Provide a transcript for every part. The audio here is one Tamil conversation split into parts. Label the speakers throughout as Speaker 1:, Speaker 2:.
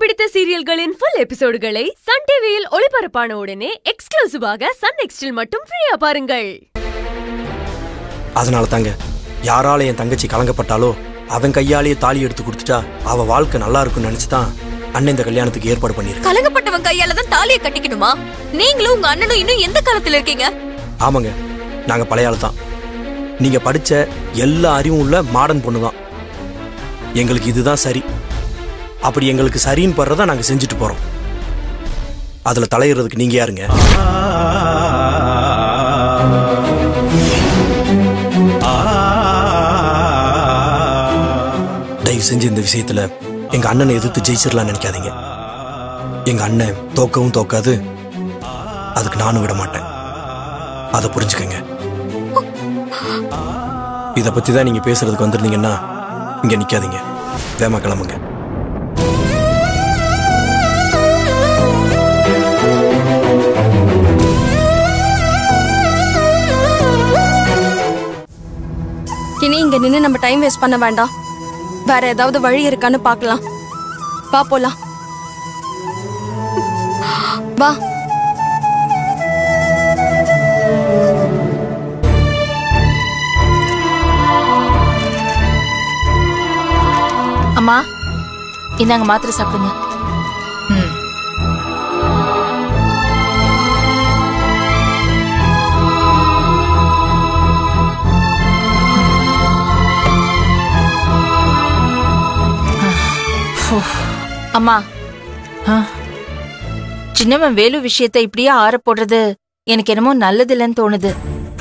Speaker 1: பிடித்த சீரியல்களின் ஃபுல் எபிசோடுகளை சன் டிவியில் ஒளிபரப்பான உடனே எக்ஸ்க்ளூசிவாக சன் நெக்ஸ்டில் மட்டும் ஃப்ரீயா பாருங்கள்
Speaker 2: அதனால தாங்க யாரால என் தங்கச்சி கலங்கப்பட்டாலோ அவன் கையாலேயே தாலி எடுத்து கொடுத்துட்டா அவ வாழ்க்கை நல்லா இருக்கும்னு நினைச்சு தான் அண்ணன் இந்த கல்யாணத்துக்கு ஏற்பாடு பண்ணியிருக்கேன்
Speaker 3: கலங்கப்பட்டவன் கையால தான் தாலியை கட்டிக்கணுமா நீங்களும் உங்க அண்ணனும் இன்னும் எந்த காலத்துல இருக்கீங்க
Speaker 2: ஆமாங்க நாங்க பழைய ஆள் தான் நீங்க படிச்ச எல்லா அறிவும் உள்ள மாடர்ன் பொண்ணு தான் எங்களுக்கு இதுதான் சரி அப்படி எங்களுக்கு சரின்னு படுறதா நாங்க செஞ்சுட்டு போறோம் அதுல தலையிடுறதுக்கு நீங்க யாருங்க தயவு செஞ்சு இந்த விஷயத்துல எங்க அண்ணனை எதிர்த்து ஜெயிச்சிடலாம் நினைக்காதீங்க எங்க அண்ணன் தோக்கவும் தோக்காது அதுக்கு நானும் விட மாட்டேன் அதை புரிஞ்சுக்கங்க இத பத்தி தான் நீங்க பேசுறதுக்கு வந்திருந்தீங்கன்னா இங்க நிக்காதீங்க வேமா கிளம்புங்க
Speaker 3: இனி இங்க நின்னு நம்ம டைம் வேஸ்ட் பண்ண வேண்டாம் வேற ஏதாவது வழி இருக்கான்னு பார்க்கலாம் வா போலாம் வா
Speaker 4: அம்மா இந்தாங்க மாத்திரை சாப்பிடுங்க
Speaker 5: ம்
Speaker 4: அம்மா
Speaker 5: ஆ,
Speaker 4: சின்னவன் வேலு விஷயத்த இப்படியே ஆற போடுறது எனக்கு என்னமோ நல்லதில்லைன்னு தோணுது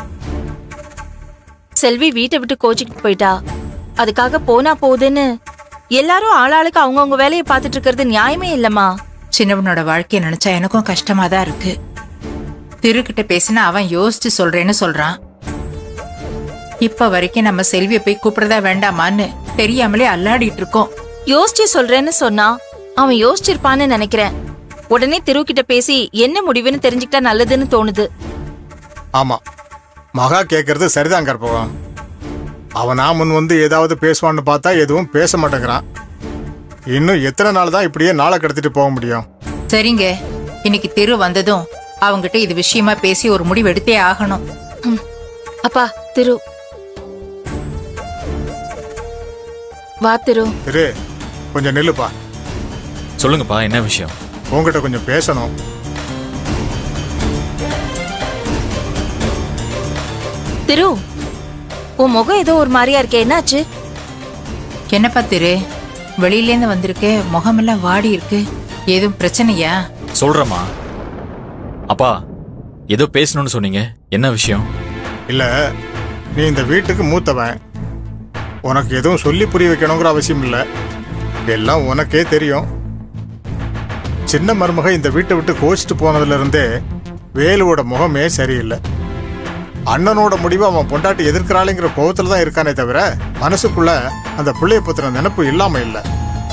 Speaker 4: செல்வி வீட்டை விட்டு கோச்சிக்கிட்டு போயிட்டா அதுக்காக போனா போகுதுன்னு எல்லாரும் ஆளாளுக்கு அவங்கவங்க வேலையை பார்த்துட்டு இருக்கிறது நியாயமே இல்லம்மா
Speaker 5: சின்னவனோட வாழ்க்கைய நினைச்சா எனக்கும் கஷ்டமா தான் இருக்கு திருக்கிட்ட பேசினா அவன் யோசிச்சு சொல்றேன்னு சொல்றான் இப்ப வரைக்கும் நம்ம செல்வியை போய் கூப்பிடுறதா வேண்டாமான்னு தெரியாமலே அல்லாடிட்டு இருக்கோம்
Speaker 4: யோசிச்சு சொல்றேன்னு சொன்னா அவன் யோசிச்சிருப்பான்னு நினைக்கிறேன் உடனே திருக்கிட்ட பேசி என்ன முடிவுன்னு தெரிஞ்சுக்கிட்டா நல்லதுன்னு தோணுது
Speaker 6: ஆமா மகா கேட்கறது சரிதான் கற்பகம் அவனா முன் வந்து ஏதாவது பேசுவான்னு பார்த்தா எதுவும் பேச மாட்டேங்கிறான் இன்னும் எத்தனை நாள் தான் இப்படியே நாளை கடத்திட்டு போக முடியும்
Speaker 5: சரிங்க இன்னைக்கு திரு வந்ததும் அவங்கிட்ட இது விஷயமா பேசி ஒரு முடிவு எடுத்தே ஆகணும்
Speaker 4: ம். அப்பா திரு வா திரு
Speaker 6: திரு கொஞ்சம் நில்லுப்பா
Speaker 7: சொல்லுங்கப்பா என்ன விஷயம்
Speaker 6: உங்ககிட்ட கொஞ்சம் பேசணும்
Speaker 4: திரு உன் முகம் ஏதோ ஒரு மாதிரியா இருக்கே என்னாச்சு
Speaker 5: என்னப்பா திரு வெளியிலேருந்து வந்திருக்கே முகமெல்லாம் வாடி இருக்கு ஏதும் பிரச்சனையா
Speaker 7: சொல்றேம்மா அப்பா ஏதோ பேசணும்னு சொன்னீங்க என்ன விஷயம்
Speaker 6: இல்ல நீ இந்த வீட்டுக்கு மூத்தவன் உனக்கு எதுவும் சொல்லி புரிய வைக்கணுங்கிற அவசியம் இல்லை எல்லாம் உனக்கே தெரியும் சின்ன மருமக இந்த வீட்டை விட்டு கோச்சிட்டு போனதுல இருந்தே வேலுவோட முகமே சரியில்லை அண்ணனோட முடிவை அவன் பொண்டாட்டி எதிர்க்கிறாளேங்கிற கோவத்துல தான் இருக்கானே தவிர மனசுக்குள்ள அந்த பிள்ளைய பத்தின நினைப்பு இல்லாம இல்லை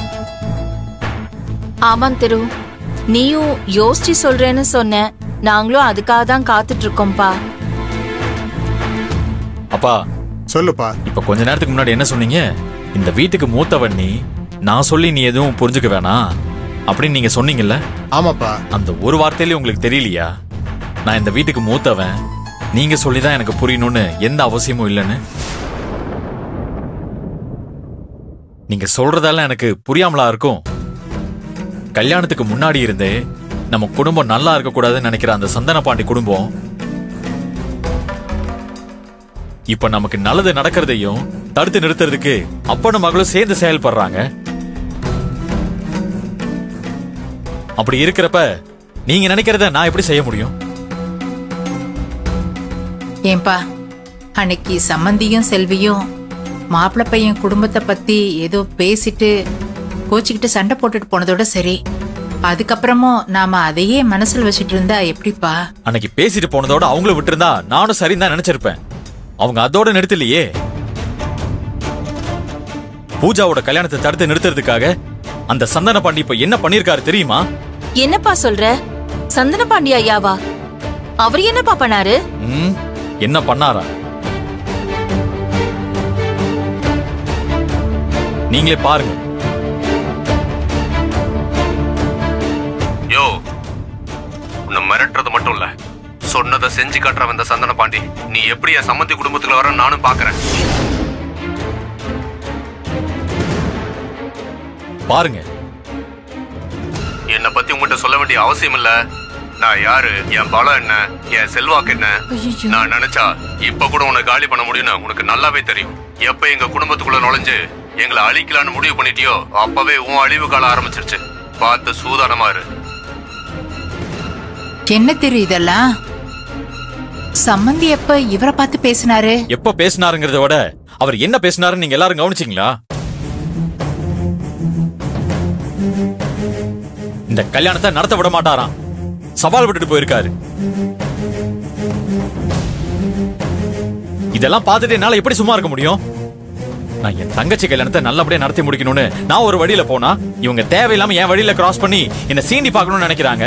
Speaker 4: ஆமாம் திரு நீயும் யோசிச்சு சொல்றேன்னு சொன்ன நாங்களும் அதுக்காக தான் காத்துட்டு இருக்கோம்ப்பா
Speaker 7: அப்பா
Speaker 6: சொல்லுப்பா
Speaker 7: இப்ப கொஞ்ச நேரத்துக்கு முன்னாடி என்ன சொன்னீங்க இந்த வீட்டுக்கு மூத்தவன் நீ நான் சொல்லி நீ எதுவும் புரிஞ்சுக்க வேணாம் அப்படின்னு நீங்க சொன்னீங்கல்ல
Speaker 6: ஆமாப்பா
Speaker 7: அந்த ஒரு வார்த்தையிலே உங்களுக்கு தெரியலையா நான் இந்த வீட்டுக்கு மூத்தவன் நீங்க சொல்லி தான் எனக்கு புரியணும்னு எந்த அவசியமும் இல்லைன்னு நீங்க சொல்றதெல்லாம் எனக்கு புரியாமலா இருக்கும் கல்யாணத்துக்கு முன்னாடி இருந்தே நம்ம குடும்பம் நல்லா இருக்க கூடாதுன்னு நினைக்கிற அந்த சந்தன பாண்டி குடும்பம் இப்ப நமக்கு நல்லது நடக்கிறதையும் தடுத்து நிறுத்துறதுக்கு அப்பனும் மகளும் சேர்ந்து செயல்படுறாங்க அப்படி இருக்கிறப்ப நீங்க நினைக்கிறத நான் எப்படி செய்ய முடியும்
Speaker 5: ஏன்பா அன்னைக்கு சம்மந்தியும் செல்வியும் மாப்பிள்ளை பையன் குடும்பத்தை பத்தி ஏதோ பேசிட்டு கோச்சிக்கிட்டு சண்டை போட்டுட்டு போனதோட சரி அதுக்கப்புறமும் நாம அதையே மனசுல வச்சுட்டு இருந்தா எப்படிப்பா
Speaker 7: அன்னைக்கு பேசிட்டு போனதோட அவங்கள விட்டிருந்தா நானும் சரின்னு தான் நினைச்சிருப்பேன் அவங்க அதோட நிறுத்தலையே பூஜாவோட கல்யாணத்தை தடுத்து நிறுத்துறதுக்காக அந்த சந்தன பாண்டி இப்ப என்ன பண்ணிருக்காரு தெரியுமா
Speaker 4: என்னப்பா சொல்ற சந்தன பாண்டி ஐயாவா அவர் என்னப்பா பண்ணாரு
Speaker 7: ம், என்ன பண்ணாரா நீங்களே பாருங்க
Speaker 8: செஞ்சு காட்டுறவன் இந்த சந்தன பாண்டி நீ எப்படி என் சம்மந்தி குடும்பத்துக்குள்ள வர நானும் பாக்குறேன்
Speaker 7: பாருங்க
Speaker 8: என்னை பத்தி உங்ககிட்ட சொல்ல வேண்டிய அவசியம் இல்ல நான் யாரு என் பலம் என்ன என் செல்வாக்கு என்ன நான் நினைச்சா இப்ப கூட உன்னை காலி பண்ண முடியும்னு உனக்கு நல்லாவே தெரியும் எப்ப எங்க குடும்பத்துக்குள்ள நுழைஞ்சு எங்களை அழிக்கலான்னு முடிவு பண்ணிட்டியோ அப்பவே உன் அழிவு காலம் ஆரம்பிச்சிருச்சு பார்த்து சூதானமா இரு
Speaker 5: என்ன தெரியும் இதெல்லாம் சம்மந்தி எப்ப இவரை பார்த்து பேசினாரு
Speaker 7: எப்ப பேசினாருங்கிறத விட அவர் என்ன பேசினாருன்னு நீங்க எல்லாரும் கவனிச்சீங்களா இந்த கல்யாணத்தை நடத்த விட மாட்டாராம் சவால் விட்டுட்டு போயிருக்காரு இதெல்லாம் பார்த்துட்டு என்னால எப்படி சும்மா இருக்க முடியும் நான் என் தங்கச்சி கல்யாணத்தை நல்லபடியா நடத்தி முடிக்கணும்னு நான் ஒரு வழியில போனா இவங்க தேவையில்லாம என் வழியில கிராஸ் பண்ணி என்ன சீண்டி பார்க்கணும்னு நினைக்கிறாங்க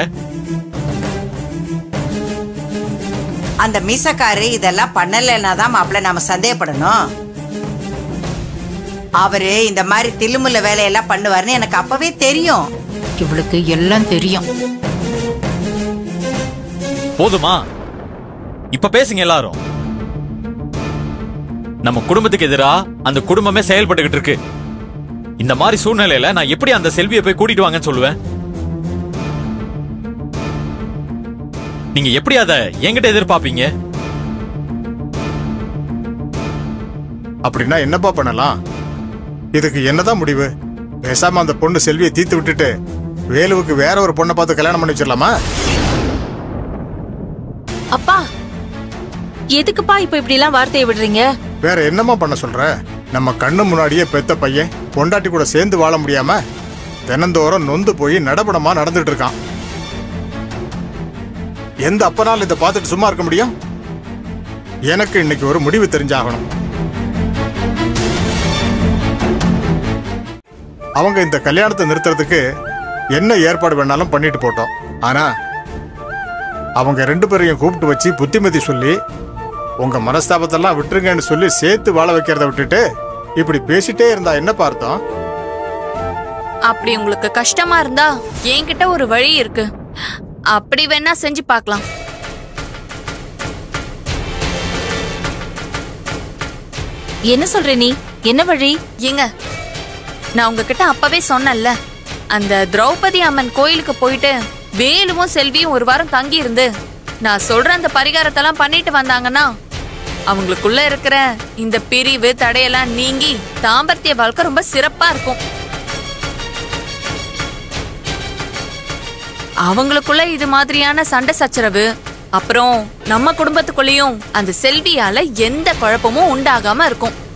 Speaker 9: அந்த மீசக்காரு இதெல்லாம் பண்ணலைன்னா தான் மாப்பிள்ள நாம சந்தேகப்படணும் அவரு இந்த மாதிரி தில்லுமுல்ல வேலையெல்லாம் பண்ணுவாருன்னு எனக்கு அப்பவே தெரியும்
Speaker 5: இவளுக்கு எல்லாம் தெரியும்
Speaker 7: போதுமா இப்ப பேசுங்க எல்லாரும் நம்ம குடும்பத்துக்கு எதிரா அந்த குடும்பமே செயல்பட்டுக்கிட்டு இருக்கு இந்த மாதிரி சூழ்நிலையில நான் எப்படி அந்த செல்வியை போய் கூட்டிட்டு வாங்கன்னு சொல்லுவேன் நீங்க எப்படி அத என்கிட்ட எதிர்பார்ப்பீங்க
Speaker 6: அப்படின்னா என்னப்பா பண்ணலாம் இதுக்கு என்னதான் முடிவு பேசாம அந்த பொண்ணு செல்வியை தீர்த்து விட்டுட்டு வேலுவுக்கு வேற ஒரு பொண்ணை பார்த்து கல்யாணம் பண்ணி வச்சிடலாமா
Speaker 4: அப்பா எதுக்குப்பா இப்ப இப்படி எல்லாம் வார்த்தையை விடுறீங்க
Speaker 6: வேற என்னம்மா பண்ண சொல்ற நம்ம கண்ணு முன்னாடியே பெத்த பையன் பொண்டாட்டி கூட சேர்ந்து வாழ முடியாம தினந்தோறும் நொந்து போய் நடபடமா நடந்துட்டு இருக்கான் எந்த அப்பனால இதை பார்த்துட்டு சும்மா இருக்க முடியும் எனக்கு இன்னைக்கு ஒரு முடிவு தெரிஞ்சாகணும் அவங்க இந்த கல்யாணத்தை நிறுத்துறதுக்கு என்ன ஏற்பாடு வேணாலும் பண்ணிட்டு போட்டோம் ஆனா அவங்க ரெண்டு பேரையும் கூப்பிட்டு வச்சு புத்திமதி சொல்லி உங்க மனஸ்தாபத்தெல்லாம் விட்டுருங்கன்னு சொல்லி சேர்த்து வாழ வைக்கிறத விட்டுட்டு இப்படி பேசிட்டே இருந்தா என்ன பார்த்தோம்
Speaker 3: அப்படி உங்களுக்கு கஷ்டமா இருந்தா என்கிட்ட ஒரு வழி இருக்கு அப்படி வேணா செஞ்சு பார்க்கலாம்
Speaker 4: என்ன சொல்ற நீ என்ன வழி
Speaker 3: ஏங்க நான் உங்ககிட்ட அப்பவே சொன்னேன்ல அந்த திரௌபதி அம்மன் கோயிலுக்கு போயிட்டு வேலுவும் செல்வியும் ஒரு வாரம் தங்கி இருந்து நான் சொல்ற அந்த பரிகாரத்தெல்லாம் பண்ணிட்டு வந்தாங்கன்னா அவங்களுக்குள்ள இருக்கிற இந்த பிரிவு தடையெல்லாம் நீங்கி தாம்பத்திய வாழ்க்கை ரொம்ப சிறப்பா இருக்கும் அவங்களுக்குள்ள இது மாதிரியான சண்டை சச்சரவு அப்புறம் நம்ம குடும்பத்துக்குள்ளேயும் அந்த செல்வியால எந்த குழப்பமும் உண்டாகாம இருக்கும்